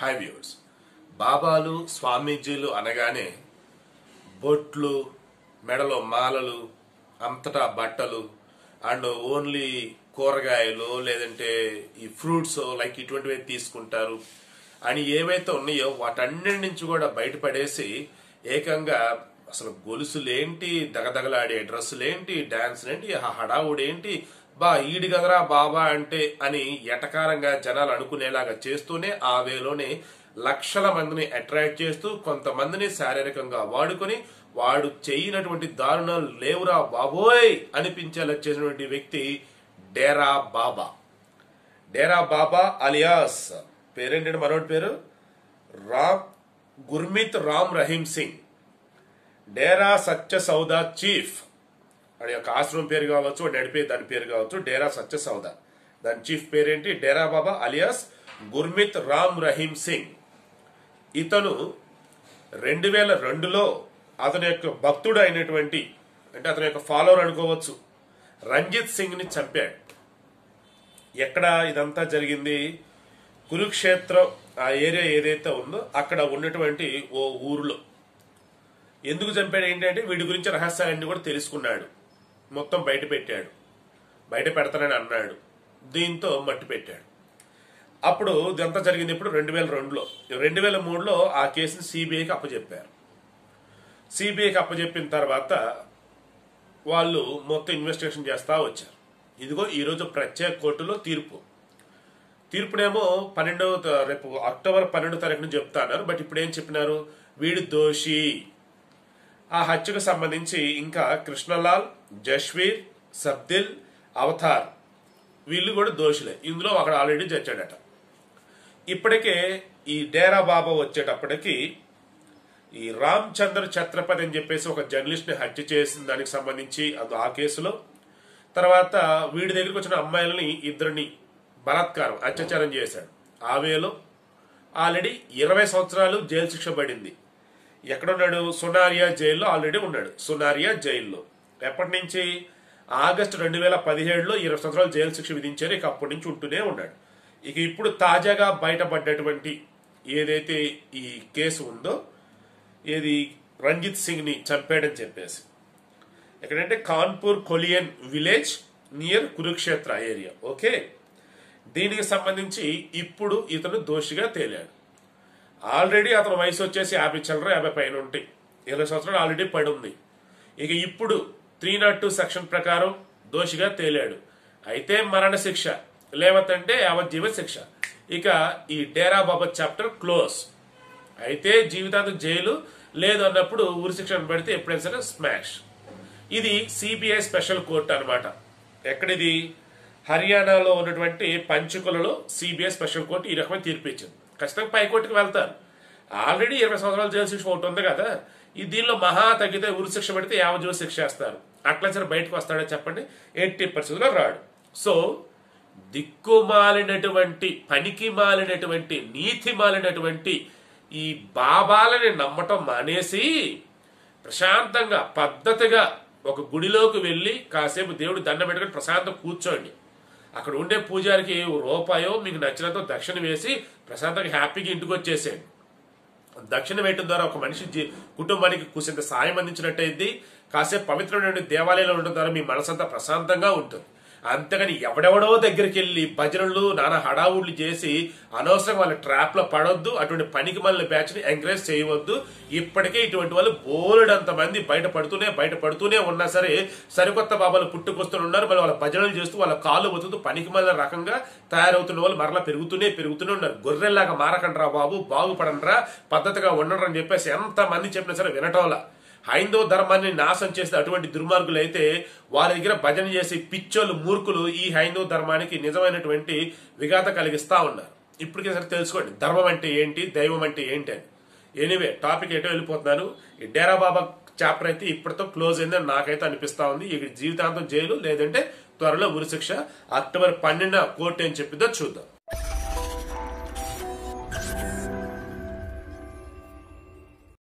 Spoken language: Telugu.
హై వ్యూర్స్ బాబాలు స్వామీజీలు అనగానే బొట్లు మెడలో మాలలు అంతటా బట్టలు అండ్ ఓన్లీ కూరగాయలు లేదంటే ఈ ఫ్రూట్స్ లైక్ ఇటువంటివి తీసుకుంటారు అని ఏవైతే ఉన్నాయో వాటన్నిటి నుంచి కూడా బయటపడేసి ఏకంగా అసలు గొలుసులేంటి దగదగలాడే డ్రెస్సులేంటి డాన్సులేంటి ఆ హడావుడేంటి బా ఈడి కదరా బాబా అంటే అని ఎటకారంగా జనాలు అనుకునేలాగా చేస్తూనే ఆ వేలోనే లక్షల మందిని అట్రాక్ట్ చేస్తూ కొంతమందిని శారీరకంగా వాడుకొని వాడు చేయనటువంటి దారుణాలు లేవురా బాబోయ్ అనిపించేలా చేసినటువంటి వ్యక్తి డేరా బాబా డేరా బాబా అలియాస్ పేరేంటంటే మనోడి పేరు రామ్ గుర్మిత్ రామ్ రహీం సింగ్ డేరా సత్య సౌదా చీఫ్ వాడి యొక్క ఆశ్రమం పేరు కావచ్చు వాడు నడిపే దాని పేరు కావచ్చు డేరా సత్య సౌదా దాని చీఫ్ పేరేంటి డేరా బాబా అలియాస్ గుర్మిత్ రామ్ రహీం సింగ్ ఇతను రెండు వేల రెండులో అతని యొక్క భక్తుడు అయినటువంటి అంటే అతని యొక్క ఫాలోవర్ అనుకోవచ్చు రంజిత్ సింగ్ ని చంపాడు ఎక్కడ ఇదంతా జరిగింది కురుక్షేత్రం ఆ ఏరియా ఏదైతే ఉందో అక్కడ ఉన్నటువంటి ఓ ఊరిలో ఎందుకు చంపాడు ఏంటంటే వీడి గురించి రహస్యాలన్నీ కూడా తెలుసుకున్నాడు మొత్తం బయట పెట్టాడు బయట పెడతానని అన్నాడు దీంతో మట్టి పెట్టాడు అప్పుడు ఇదంతా జరిగింది ఇప్పుడు రెండు వేల రెండులో రెండు వేల మూడులో ఆ కేసుని సిబిఐకి అప్పచెప్పారు సిబిఐకి అప్పచెప్పిన తర్వాత వాళ్ళు మొత్తం ఇన్వెస్టిగేషన్ చేస్తా వచ్చారు ఇదిగో ఈరోజు ప్రత్యేక కోర్టులో తీర్పు తీర్పునేమో పన్నెండవ త- రేపు అక్టోబర్ పన్నెండో తారీఖున చెప్తాన్నారు బట్ ఇప్పుడు ఏం చెప్పినారు వీడు దోషి ఆ హత్యకు సంబంధించి ఇంకా కృష్ణలాల్ జస్వీర్ సబ్దిల్ అవతార్ వీళ్ళు కూడా దోషులే ఇందులో అక్కడ ఆల్రెడీ చచ్చాడట ఇప్పటికే ఈ డేరా బాబా వచ్చేటప్పటికి ఈ రామ్ చంద్ర ఛత్రపతి అని చెప్పేసి ఒక జర్నలిస్ట్ ని హత్య చేసిన దానికి సంబంధించి అది ఆ కేసులో తర్వాత వీడి దగ్గరికి వచ్చిన అమ్మాయిలని ఇద్దరిని బలాత్కారం అత్యాచారం చేశాడు ఆ వేలో ఆల్రెడీ ఇరవై సంవత్సరాలు జైలు శిక్ష పడింది ఎక్కడున్నాడు సునారియా జైల్లో ఆల్రెడీ ఉన్నాడు సునారియా జైల్లో ఎప్పటి నుంచి ఆగస్టు రెండు వేల పదిహేడులో ఇరవై సంవత్సరాలు జైలు శిక్ష విధించారు ఇక అప్పటి నుంచి ఉంటూనే ఉన్నాడు ఇక ఇప్పుడు తాజాగా బయటపడ్డటువంటి ఏదైతే ఈ కేసు ఉందో ఏది రంజిత్ సింగ్ ని చంపాడని చెప్పేసి ఎక్కడంటే Kanpur Kolian village near Kurukshetra area okay దీనికి సంబంధించి ఇప్పుడు ఇతను దోషిగా తేలాడు ఆల్రెడీ అతని వయసు వచ్చేసి యాభై చిల్లర యాభై పైన ఉంటాయి ఇరవై సంవత్సరాలు ఆల్రెడీ పడి ఉంది ఇక ఇప్పుడు త్రీ నాట్ టూ సెక్షన్ ప్రకారం దోషిగా తేలాడు అయితే మరణ శిక్ష లేవతంటే యావజ్జీవ శిక్ష ఇక ఈ డేరా బాబా చాప్టర్ క్లోజ్ అయితే జీవితాంతం జైలు లేదు అన్నప్పుడు ఉరి శిక్షణ పెడితే ఎప్పుడైనా సరే స్మాష్ ఇది సిబిఐ స్పెషల్ కోర్ట్ అన్నమాట ఎక్కడిది హర్యానాలో ఉన్నటువంటి పంచుకులలో సిబిఐ స్పెషల్ కోర్టు ఈ రకమైన తీర్పు ఇచ్చింది ఖచ్చితంగా పై కోర్టుకు వెళ్తారు ఆల్రెడీ ఇరవై సంవత్సరాల జైలు శిక్ష ఒకటి ఉంది కదా ఈ దీనిలో మహా తగ్గితే ఉరి శిక్ష పెడితే యావజ్జీవ శిక్ష వేస్తారు అట్లా సరే బయటకు వస్తాడో చెప్పండి ఎయిటీ పరిస్థితుల్లో రాడు సో దిక్కుమాలినటువంటి పనికి మాలినటువంటి నీతి మాలినటువంటి ఈ బాబాలని నమ్మటం మానేసి ప్రశాంతంగా పద్ధతిగా ఒక గుడిలోకి వెళ్ళి కాసేపు దేవుడు దండం పెట్టుకొని ప్రశాంతం కూర్చోండి అక్కడ ఉండే పూజారికి రూపాయో మీకు నచ్చినంత దక్షిణ వేసి ప్రశాంతంగా హ్యాపీగా ఇంటికి వచ్చేసేయండి దక్షిణ వేయటం ద్వారా ఒక మనిషి జీ- కుటుంబానికి కూసింత సాయం అందించినట్టయిద్ది కాసేపు పవిత్రమైన దేవాలయంలో ఉండడం ద్వారా మీ మనసంతా ప్రశాంతంగా ఉంటుంది అంతేగాని ఎవడెవడో దగ్గరికి వెళ్ళి భజనలు నానా హడావుడ్లు చేసి అనవసరంగా వాళ్ళ ట్రాప్ లో పడొద్దు అటువంటి పనికి మళ్ళీ బ్యాచ్ ని ఎంకరేజ్ చేయవద్దు ఇప్పటికే ఇటువంటి వాళ్ళు బోలెడంత మంది బయట పడుతూనే బయట పడుతూనే ఉన్నా సరే సరికొత్త బాబాలు పుట్టుకొస్తూనే ఉన్నారు మళ్ళీ వాళ్ళ భజనలు చేస్తూ వాళ్ళ కాళ్ళు వతుతూ పనికి మళ్ళీ రకంగా తయారవుతున్న వాళ్ళు మరలా పెరుగుతూనే పెరుగుతూనే ఉన్నారు గొర్రెల్లాగా మారకండ్రా బాబు బాగుపడండ్రా పద్ధతిగా ఉండండి అని చెప్పేసి ఎంత మంది చెప్పినా సరే వినటంలా హైందవ ధర్మాన్ని నాశనం చేసిన అటువంటి దుర్మార్గులు అయితే వారి దగ్గర భజన చేసి పిచ్చోళ్ళు మూర్ఖులు ఈ హైందవ ధర్మానికి నిజమైనటువంటి విఘాత కలిగిస్తా ఉన్నారు ఇప్పటికే సరే తెలుసుకోండి ధర్మం అంటే ఏంటి దైవం అంటే ఏంటి అని ఎనీవే టాపిక్ ఎటో వెళ్ళిపోతున్నాను ఈ డేరా బాబా చాప్టర్ అయితే ఇప్పటితో క్లోజ్ అయిందని నాకైతే అనిపిస్తా ఉంది ఇక జీవితాంతం జైలు లేదంటే త్వరలో ఉరిశిక్ష అక్టోబర్ పన్నెండున కోర్టు ఏం చెప్పిందో చూద్దాం